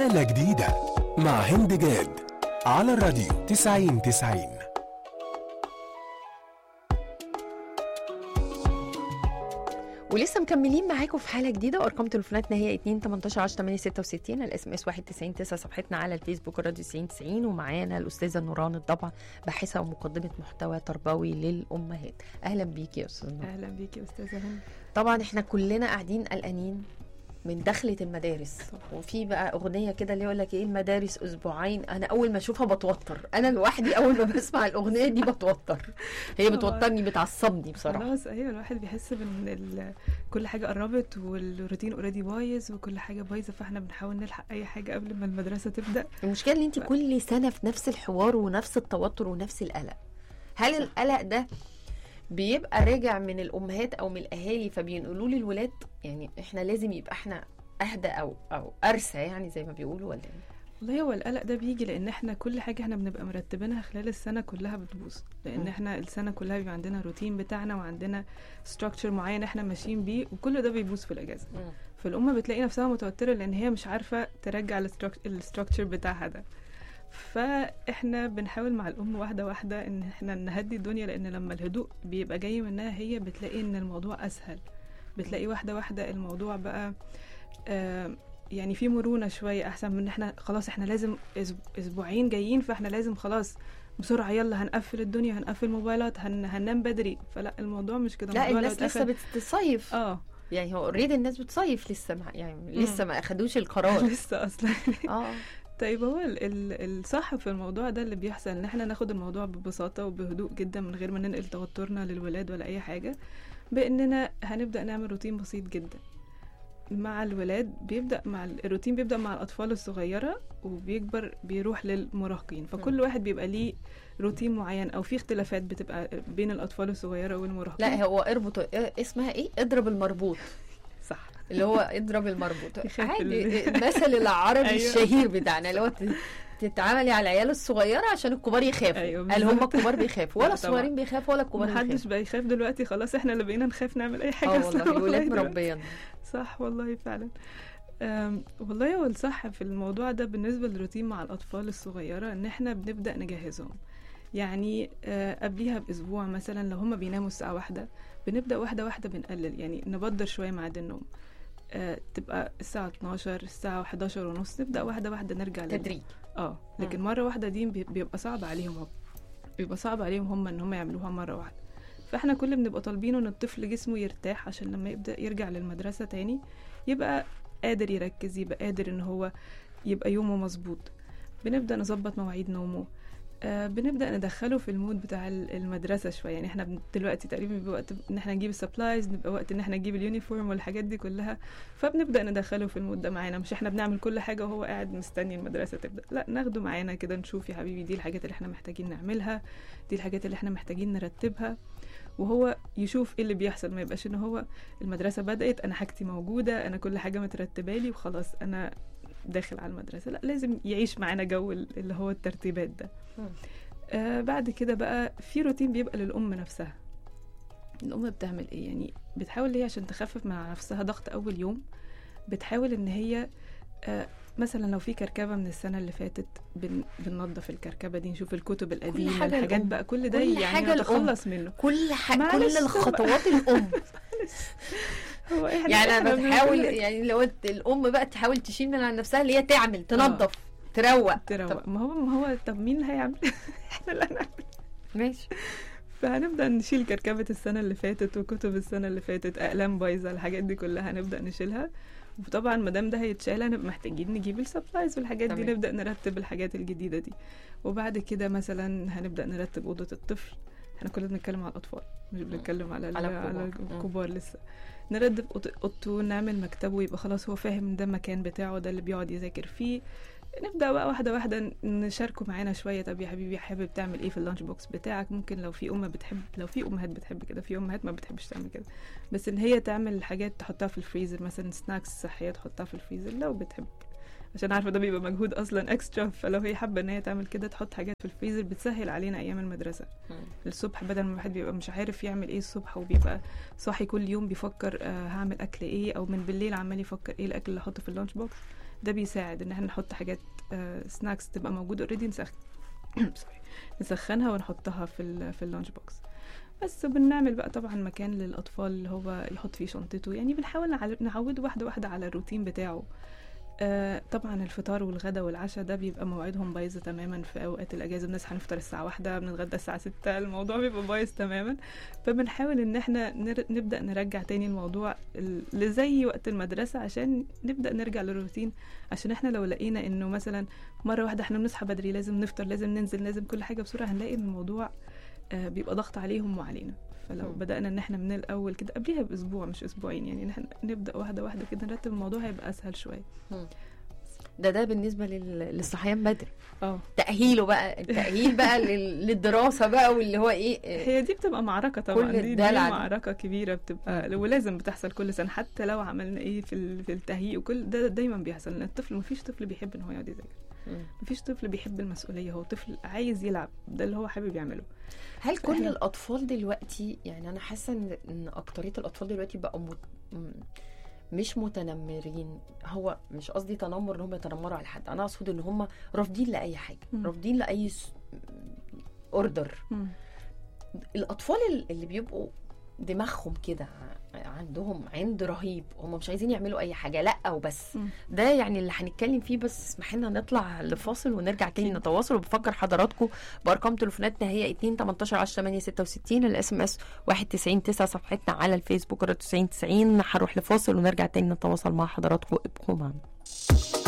حالة جديدة مع هند جاد على الراديو 90 90 ولسه مكملين معاكم في حاله جديده وارقام تليفوناتنا هي 2 18 10 8 66 الاس ام اس 91 9 صفحتنا على الفيسبوك راديو 90 90 ومعانا الاستاذه نوران الضبع باحثه ومقدمه محتوى تربوي للامهات اهلا بيكي يا استاذه نوران اهلا بيكي يا استاذه هند طبعا احنا كلنا قاعدين قلقانين من دخلة المدارس وفي بقى اغنيه كده اللي يقول لك ايه المدارس اسبوعين انا اول ما اشوفها بتوتر انا لوحدي اول ما بسمع الاغنيه دي بتوتر هي طبعاً. بتوترني بتعصبني بصراحه خلاص ايوه الواحد بيحس بان ال- كل حاجه قربت والروتين اوريدي بايظ وكل حاجه بايظه فاحنا بنحاول نلحق اي حاجه قبل ما المدرسه تبدا المشكله ان انت كل سنه في نفس الحوار ونفس التوتر ونفس القلق هل القلق ده بيبقى راجع من الامهات او من الاهالي فبينقلوه للولاد يعني احنا لازم يبقى احنا اهدى او او ارسى يعني زي ما بيقولوا ولا ايه والله هو القلق ده بيجي لان احنا كل حاجه احنا بنبقى مرتبينها خلال السنه كلها بتبوظ لان مم. احنا السنه كلها بيبقى عندنا روتين بتاعنا وعندنا ستراكشر معين احنا ماشيين بيه وكل ده بيبوظ في الاجازه فالأم بتلاقي نفسها متوترة لأن هي مش عارفة ترجع الستراكشر بتاعها ده فاحنا بنحاول مع الأم واحدة واحدة إن احنا نهدي الدنيا لأن لما الهدوء بيبقى جاي منها هي بتلاقي إن الموضوع أسهل بتلاقي واحدة واحدة الموضوع بقى آه يعني في مرونة شوية أحسن من إن احنا خلاص احنا لازم أسب- أسبوعين جايين فاحنا لازم خلاص بسرعة يلا هنقفل الدنيا هنقفل موبايلات هن... هننام بدري فلا الموضوع مش كده لا الموضوع لو الناس لسه اتقفل- بتصيف اه يعني هو اوريدي الناس بتصيف لسه ما يعني لسه ما اخدوش القرار لسه اصلا اه طيب هو ال ال الصح في الموضوع ده اللي بيحصل ان احنا ناخد الموضوع ببساطة وبهدوء جدا من غير ما ننقل توترنا للولاد ولا اي حاجة باننا هنبدأ نعمل روتين بسيط جدا مع الولاد بيبدأ مع ال- الروتين بيبدأ مع الأطفال الصغيرة وبيكبر بيروح للمراهقين فكل واحد بيبقى ليه روتين معين أو في اختلافات بتبقى بين الأطفال الصغيرة والمراهقين لا هو اربط اه، اسمها ايه اضرب المربوط صح اللي هو اضرب المربوط يخاف عادي ال- المثل العربي أيوة. الشهير بتاعنا اللي هو ت- تتعاملي على العيال الصغيره عشان الكبار يخافوا أيوة قال هم بالظبط. الكبار بيخافوا ولا لا طبعا. الصغيرين بيخافوا ولا الكبار محدش بيخافوا بقى يخاف دلوقتي خلاص احنا اللي بقينا نخاف نعمل اي حاجة اه أصلاً والله الولاد دلوقتي. مربيانا صح والله فعلا أم، والله هو الصح في الموضوع ده بالنسبة للروتين مع الأطفال الصغيرة إن إحنا بنبدأ نجهزهم يعني آه، قبليها بأسبوع مثلا لو هما بيناموا الساعة واحدة بنبدأ واحدة واحدة بنقلل يعني نبدر شوية ميعاد النوم آه، تبقى الساعة 12 الساعة 11 ونص نبدأ واحدة واحدة نرجع لل- تدريج اه لكن مم. مرة واحدة دي بي- بيبقى صعب عليهم هم بيبقى صعب عليهم هم ان هم يعملوها مرة واحدة فاحنا كل بنبقى طالبينه ان الطفل جسمه يرتاح عشان لما يبدأ يرجع للمدرسة تاني يبقى قادر يركز يبقى قادر ان هو يبقى يومه مظبوط بنبدأ نظبط مواعيد نومه آه بنبدأ ندخله في المود بتاع ال- المدرسة شوية يعني احنا بن- دلوقتي تقريبا بيبقى وقت ان احنا نجيب السبلايز نبقى وقت ان احنا نجيب اليونيفورم والحاجات دي كلها فبنبدأ ندخله في المود ده معانا مش احنا بنعمل كل حاجة وهو قاعد مستني المدرسة تبدأ لا ناخده معانا كده نشوف يا حبيبي دي الحاجات اللي احنا محتاجين نعملها دي الحاجات اللي احنا محتاجين نرتبها وهو يشوف ايه اللي بيحصل ما يبقاش ان هو المدرسة بدأت انا حاجتي موجودة انا كل حاجة مترتبة لي وخلاص انا داخل على المدرسة لا لازم يعيش معانا جو ال- اللي هو الترتيبات ده مم. آه بعد كده بقى في روتين بيبقى للأم نفسها الأم بتعمل ايه يعني بتحاول هي عشان تخفف من على نفسها ضغط أول يوم بتحاول ان هي آه مثلا لو في كركبه من السنه اللي فاتت بن بننظف الكركبه دي نشوف الكتب القديمه حاجة الحاجات الأم. بقى كل ده كل يعني حاجة الأم. نتخلص منه كل ح... معلش كل بقى. الخطوات الام هو احنا يعني انا إحنا بتحاول بنقول لك يعني لو الام بقى تحاول تشيل من على نفسها اللي هي تعمل تنظف تروق تروق ما هو ما هو طب مين اللي هيعمل احنا اللي هنعمل ماشي فهنبدا نشيل كركبه السنه اللي فاتت وكتب السنه اللي فاتت اقلام بايظه الحاجات دي كلها هنبدا نشيلها وطبعا ما دام ده هيتشال هنبقى محتاجين نجيب السبلايز والحاجات دي تمام. نبدا نرتب الحاجات الجديده دي وبعد كده مثلا هنبدا نرتب اوضه الطفل احنا كلنا بنتكلم على الاطفال مش بنتكلم على على على, على الكبار. الكبار لسه نرتب أوض- اوضته نعمل مكتبه يبقى خلاص هو فاهم إن ده المكان بتاعه ده اللي بيقعد يذاكر فيه نبدا بقى واحده واحده نشاركه معانا شويه طب يا حبيبي حابب تعمل ايه في اللانش بوكس بتاعك ممكن لو في ام بتحب لو في امهات بتحب كده في امهات ما بتحبش تعمل كده بس ان هي تعمل حاجات تحطها في الفريزر مثلا سناكس صحيه تحطها في الفريزر لو بتحب عشان عارفه ده بيبقى مجهود اصلا اكسترا فلو هي حابه ان هي تعمل كده تحط حاجات في الفريزر بتسهل علينا ايام المدرسه الصبح بدل ما الواحد بيبقى مش عارف يعمل ايه الصبح وبيبقى صاحي كل يوم بيفكر آه هعمل اكل ايه او من بالليل عمال يفكر ايه الاكل اللي احطه في اللانش بوكس ده بيساعد ان احنا نحط حاجات سناكس تبقى موجوده اوريدي نسخن سوري نسخنها ونحطها في ال في اللانش بوكس بس بنعمل بقى طبعا مكان للاطفال اللي هو يحط فيه شنطته يعني بنحاول نعل- نعوده واحده واحده على الروتين بتاعه آه طبعا الفطار والغدا والعشاء ده بيبقى مواعيدهم بايظه تماما في اوقات الاجازه بنصحى نفطر الساعه واحدة بنتغدى الساعه ستة الموضوع بيبقى بايظ تماما فبنحاول ان احنا نر... نبدا نرجع تاني الموضوع ال- لزي وقت المدرسه عشان نبدا نرجع للروتين عشان احنا لو لقينا انه مثلا مره واحده احنا بنصحى بدري لازم نفطر لازم ننزل لازم كل حاجه بسرعه هنلاقي ان الموضوع آه، بيبقى ضغط عليهم وعلينا فلو مم. بدأنا ان احنا من الاول كده قبليها باسبوع مش اسبوعين يعني ان احنا نبدا واحده واحده كده نرتب الموضوع هيبقى اسهل شويه ده ده بالنسبه لل... للصحيان بدري اه تاهيله بقى التاهيل بقى لل... للدراسه بقى واللي هو ايه هي دي بتبقى معركة طبعا كل دي, دي الدلع دي. معركة كبيرة بتبقى ولازم بتحصل كل سنة حتى لو عملنا ايه في ال- في التهيئ وكل ده دايما بيحصل لان الطفل مفيش طفل بيحب ان هو يقعد يذاكر مم. مفيش طفل بيحب المسؤولية هو طفل عايز يلعب ده اللي هو حابب يعمله هل كل إحنا- الاطفال دلوقتي يعني انا حاسه ان ان اكتريه الاطفال دلوقتي بقوا مت... م- مش متنمرين هو مش قصدي تنمر ان هم يتنمروا على حد انا اقصد ان هم رافضين لاي حاجه مم. رافضين لاي س... اوردر الاطفال ال- اللي بيبقوا دماغهم كده ع- عندهم عند رهيب هم مش عايزين يعملوا اي حاجه لا وبس مم. ده يعني اللي هنتكلم فيه بس اسمح لنا نطلع لفاصل ونرجع تاني أكيد. نتواصل وبفكر حضراتكم بارقام تليفوناتنا هي 2 18 10 8 66 الاس ام اس 91 9 صفحتنا على الفيسبوك 90 90 هنروح لفاصل ونرجع تاني نتواصل مع حضراتكم ابقوا معنا